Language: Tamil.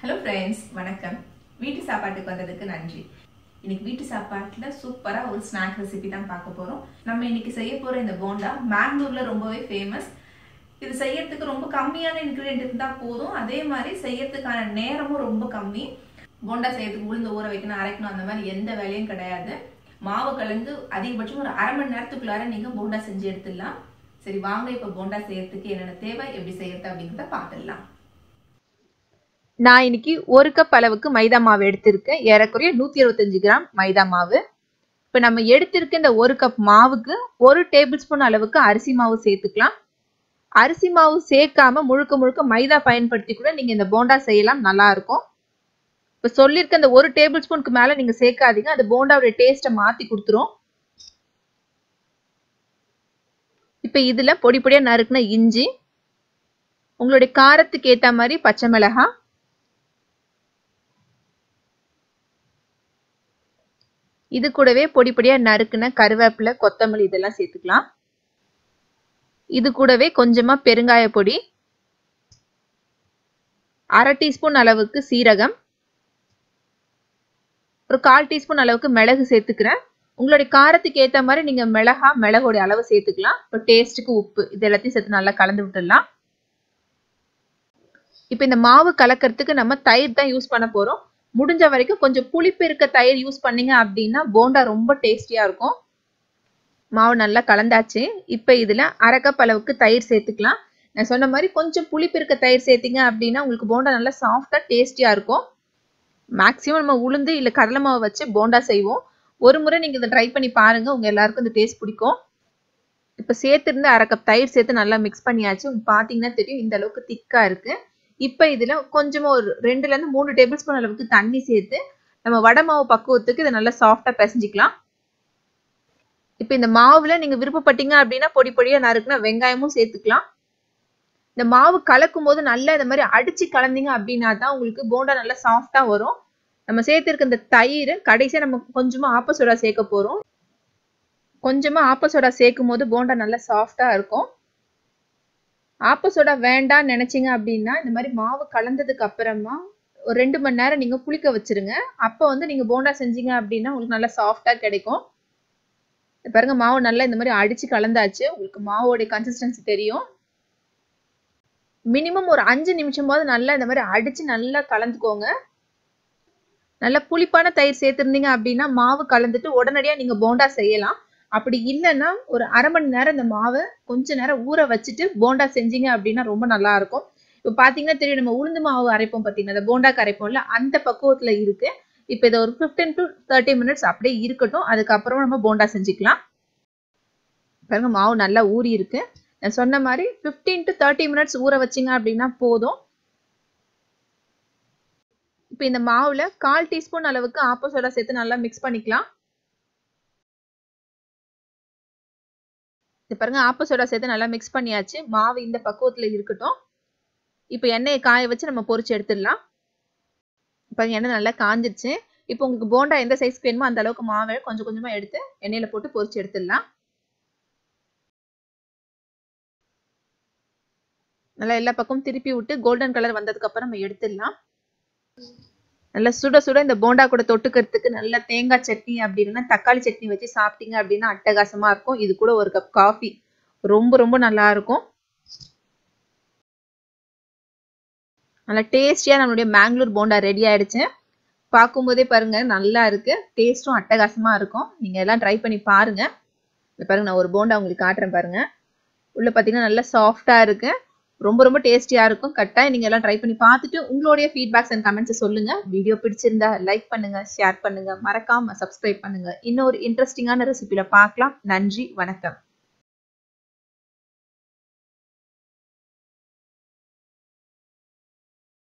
ஹலோ ஃப்ரெண்ட்ஸ் வணக்கம் வீட்டு சாப்பாட்டுக்கு வந்ததுக்கு நன்றி இன்னைக்கு வீட்டு சாப்பாட்டில் சூப்பராக ஒரு ஸ்நாக் ரெசிபி தான் பார்க்க போகிறோம் நம்ம இன்னைக்கு செய்ய போகிற இந்த போண்டா மேங்களூரில் ரொம்பவே ஃபேமஸ் இது செய்யறதுக்கு ரொம்ப கம்மியான இன்க்ரீடியன்ட் இருந்தால் போதும் அதே மாதிரி செய்யறதுக்கான நேரமும் ரொம்ப கம்மி போண்டா செய்யறதுக்கு உளுந்து ஊற வைக்கணும் அரைக்கணும் அந்த மாதிரி எந்த வேலையும் கிடையாது மாவு கலந்து அதிகபட்சம் ஒரு அரை மணி நேரத்துக்குள்ளார நீங்கள் போண்டா செஞ்சு எடுத்துடலாம் சரி வாங்க இப்போ போண்டா செய்யறதுக்கு என்னென்ன தேவை எப்படி செய்யறது அப்படிங்கிறத பார்த்துடலாம் நான் இன்னைக்கு ஒரு கப் அளவுக்கு மைதா மாவு எடுத்திருக்கேன் ஏறக்குறைய நூற்றி இருபத்தஞ்சு கிராம் மைதா மாவு இப்போ நம்ம எடுத்திருக்க இந்த ஒரு கப் மாவுக்கு ஒரு டேபிள் ஸ்பூன் அளவுக்கு அரிசி மாவு சேர்த்துக்கலாம் அரிசி மாவு சேர்க்காம முழுக்க முழுக்க மைதா பயன்படுத்தி கூட நீங்கள் இந்த போண்டா செய்யலாம் நல்லா இருக்கும் இப்போ சொல்லியிருக்க இந்த ஒரு டேபிள் ஸ்பூனுக்கு மேலே நீங்கள் சேர்க்காதீங்க அது போண்டாவுடைய டேஸ்ட்டை மாற்றி கொடுத்துரும் இப்போ இதில் பொடி பொடியாக நறுக்குன இஞ்சி உங்களுடைய காரத்துக்கு ஏற்ற மாதிரி பச்சை மிளகாய் இது கூடவே பொடி பொடியாக நறுக்குன கருவேப்பிலை கொத்தமல்லி இதெல்லாம் சேர்த்துக்கலாம் இது கூடவே கொஞ்சமாக பெருங்காய பொடி அரை டீஸ்பூன் அளவுக்கு சீரகம் ஒரு கால் டீஸ்பூன் அளவுக்கு மிளகு சேர்த்துக்கிறேன் உங்களுடைய காரத்துக்கு ஏற்ற மாதிரி நீங்கள் மிளகா மிளகோடைய அளவு சேர்த்துக்கலாம் இப்போ டேஸ்ட்டுக்கு உப்பு இது எல்லாத்தையும் சேர்த்து நல்லா கலந்து விட்டுடலாம் இப்போ இந்த மாவு கலக்கிறதுக்கு நம்ம தயிர் தான் யூஸ் பண்ண போகிறோம் முடிஞ்ச வரைக்கும் கொஞ்சம் புளிப்பு இருக்க தயிர் யூஸ் பண்ணீங்க அப்படின்னா போண்டா ரொம்ப டேஸ்டியாக இருக்கும் மாவு நல்லா கலந்தாச்சு இப்போ இதில் அரை கப் அளவுக்கு தயிர் சேர்த்துக்கலாம் நான் சொன்ன மாதிரி கொஞ்சம் புளிப்பு இருக்க தயிர் சேர்த்திங்க அப்படின்னா உங்களுக்கு போண்டா நல்லா சாஃப்டாக டேஸ்டியாக இருக்கும் மேக்ஸிமம் நம்ம உளுந்து இல்லை கடலை மாவு வச்சு போண்டா செய்வோம் ஒரு முறை நீங்கள் இதை ட்ரை பண்ணி பாருங்கள் உங்கள் எல்லாருக்கும் இந்த டேஸ்ட் பிடிக்கும் இப்போ சேர்த்துருந்து அரை கப் தயிர் சேர்த்து நல்லா மிக்ஸ் பண்ணியாச்சு உங்களுக்கு பார்த்தீங்கன்னா தெரியும் இந்த அளவுக்கு திக்காக இருக்குது இப்போ இதில் கொஞ்சமாக ஒரு ரெண்டுலேருந்து மூணு டேபிள் ஸ்பூன் அளவுக்கு தண்ணி சேர்த்து நம்ம வடை மாவு பக்குவத்துக்கு இதை நல்லா சாஃப்டாக பிசைஞ்சிக்கலாம் இப்போ இந்த மாவில் நீங்கள் விருப்பப்பட்டீங்க அப்படின்னா பொடி பொடியாக நறுக்குனா வெங்காயமும் சேர்த்துக்கலாம் இந்த மாவு கலக்கும் போது நல்லா இந்த மாதிரி அடிச்சு கலந்தீங்க அப்படின்னா தான் உங்களுக்கு போண்டா நல்லா சாஃப்டாக வரும் நம்ம சேர்த்துருக்க இந்த தயிர் கடைசியாக நம்ம கொஞ்சமாக ஆப்ப சோடா சேர்க்க போகிறோம் கொஞ்சமாக ஆப்ப சோடா சேர்க்கும் போது போண்டா நல்லா சாஃப்டாக இருக்கும் ஆப்ப சோடா வேண்டாம்னு நினைச்சீங்க அப்படின்னா இந்த மாதிரி மாவு கலந்ததுக்கு அப்புறமா ஒரு ரெண்டு மணி நேரம் நீங்க புளிக்க வச்சிருங்க அப்போ வந்து நீங்க போண்டா செஞ்சீங்க அப்படின்னா உங்களுக்கு நல்லா சாஃப்டா கிடைக்கும் பாருங்க மாவு நல்லா இந்த மாதிரி அடிச்சு கலந்தாச்சு உங்களுக்கு மாவோடைய கன்சிஸ்டன்சி தெரியும் மினிமம் ஒரு அஞ்சு நிமிஷமாவது நல்லா இந்த மாதிரி அடிச்சு நல்லா கலந்துக்கோங்க நல்லா புளிப்பான தயிர் சேர்த்துருந்தீங்க அப்படின்னா மாவு கலந்துட்டு உடனடியாக நீங்கள் போண்டா செய்யலாம் அப்படி இல்லைன்னா ஒரு அரை மணி நேரம் இந்த மாவை கொஞ்ச நேரம் ஊற வச்சுட்டு போண்டா செஞ்சீங்க அப்படின்னா ரொம்ப நல்லா இருக்கும் இப்போ பார்த்தீங்கன்னா தெரியும் நம்ம உளுந்து மாவு அரைப்போம் பார்த்தீங்கன்னா இந்த போண்டாக்கு அரைப்போம்ல அந்த பக்குவத்தில் இருக்கு இப்போ இதை ஒரு ஃபிஃப்டீன் டு தேர்ட்டி மினிட்ஸ் அப்படியே இருக்கட்டும் அதுக்கப்புறம் நம்ம போண்டா செஞ்சுக்கலாம் பாருங்க மாவு நல்லா ஊறி இருக்கு நான் சொன்ன மாதிரி ஃபிஃப்டீன் டு தேர்ட்டி மினிட்ஸ் ஊற வச்சிங்க அப்படின்னா போதும் இப்போ இந்த மாவில் கால் டீஸ்பூன் அளவுக்கு ஆப்போ சோடா சேர்த்து நல்லா மிக்ஸ் பண்ணிக்கலாம் இது பாருங்க ஆப்ப சோடா சேர்த்து நல்லா மிக்ஸ் பண்ணியாச்சு மாவு இந்த பக்குவத்தில் இருக்கட்டும் இப்போ எண்ணெயை காய வச்சு நம்ம பொரிச்சு எடுத்துடலாம் இப்போ எண்ணெய் நல்லா காஞ்சிருச்சு இப்போ உங்களுக்கு போண்டா எந்த சைஸ்க்கு வேணுமோ அந்த அளவுக்கு மாவை கொஞ்சம் கொஞ்சமாக எடுத்து எண்ணெயில் போட்டு பொரிச்சு எடுத்துடலாம் நல்லா எல்லா பக்கமும் திருப்பி விட்டு கோல்டன் கலர் வந்ததுக்கு அப்புறம் நம்ம எடுத்துடலாம் நல்லா சுட சுட இந்த போண்டா கூட தொட்டுக்கிறதுக்கு நல்ல தேங்காய் சட்னி அப்படி இல்லைன்னா தக்காளி சட்னி வச்சு சாப்பிட்டீங்க அப்படின்னா அட்டகாசமா இருக்கும் இது கூட ஒரு கப் காஃபி ரொம்ப ரொம்ப நல்லா இருக்கும் நல்லா டேஸ்டியா நம்மளுடைய மேங்களூர் போண்டா ரெடி ஆயிடுச்சு பார்க்கும்போதே பாருங்க நல்லா இருக்கு டேஸ்ட்டும் அட்டகாசமா இருக்கும் நீங்க எல்லாம் ட்ரை பண்ணி பாருங்க பாருங்க நான் ஒரு போண்டா உங்களுக்கு காட்டுறேன் பாருங்க உள்ள பார்த்தீங்கன்னா நல்லா சாஃப்டா இருக்கு ரொம்ப ரொம்ப டேஸ்டியாக இருக்கும் கட்டாயம் நீங்கள் எல்லாம் ட்ரை பண்ணி பார்த்துட்டு உங்களுடைய ஃபீட்பேக்ஸ் அண்ட் கமெண்ட்ஸை சொல்லுங்கள் வீடியோ பிடிச்சிருந்தா லைக் பண்ணுங்கள் ஷேர் பண்ணுங்கள் மறக்காமல் சப்ஸ்கிரைப் பண்ணுங்கள் இன்னொரு இன்ட்ரெஸ்டிங்கான ரெசிபியில் பார்க்கலாம் நன்றி வணக்கம்